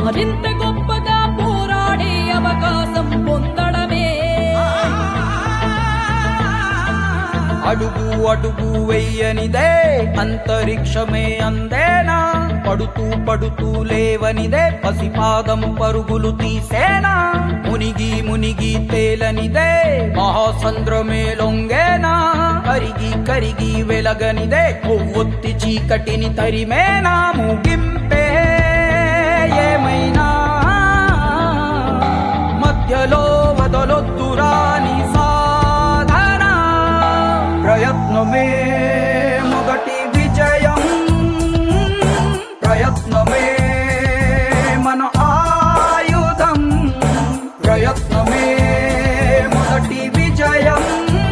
మరింత గొప్పగా పోరాడే అవకాశం పొందడమే అడుగు అడుగు వెయ్యనిదే అంతరిక్షమే అందేనా పడుతూ పడుతూ లేవనిదే పసిపాదం పరుగులు తీసేనా మునిగి మునిగి తేలనిదే మహాసంద్రమే లొంగేనా కరిగి కరిగి వెలగనిదే కొవ్వొత్తి చీకటిని తరిమేనా ముగింపే ఏమైనా మధ్యలో వదలొద్దురాని సాధన ప్రయత్నమే మొదటి విజయం ప్రయత్నమే మన ఆయుధం ప్రయత్నమే మొదటి విజయం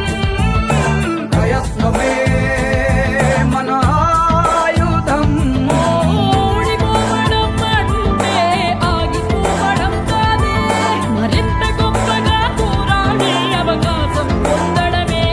ప్రయత్నమే మన ఆయుధం ఓడిపోవడం అంటే ఆగిపోవడం కాదే మరింత గొప్పగా పోరాడే అవకాశం పొందడమే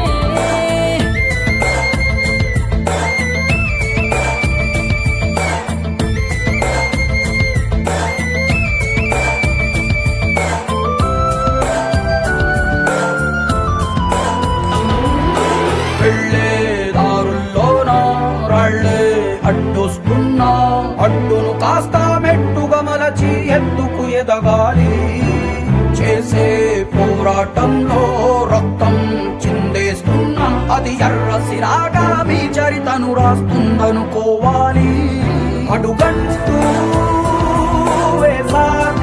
వెళ్ళే దారుల్లోన రాళ్ళే అడ్డొస్తున్నా అడ్డును కాస్త మెట్టుగా మలచి ఎత్తుకు ఎదగాలి చేసే పోరాటంలో రక్తం చిందేస్తున్నా అది ఎర్ర సిరాగా మీ చరితను రాస్తుందనుకోవాలి అడుగంటూ వేసాక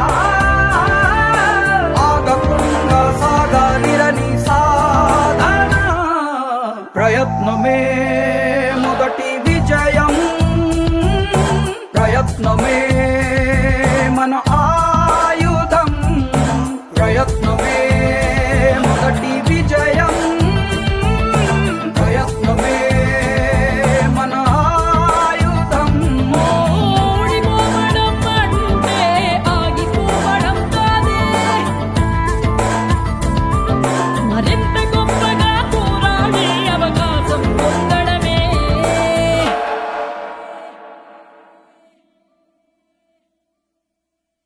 ఆగకుండా సాగాలిరని సాధన ప్రయత్నమే మొదటి విజయం ప్రయత్నమే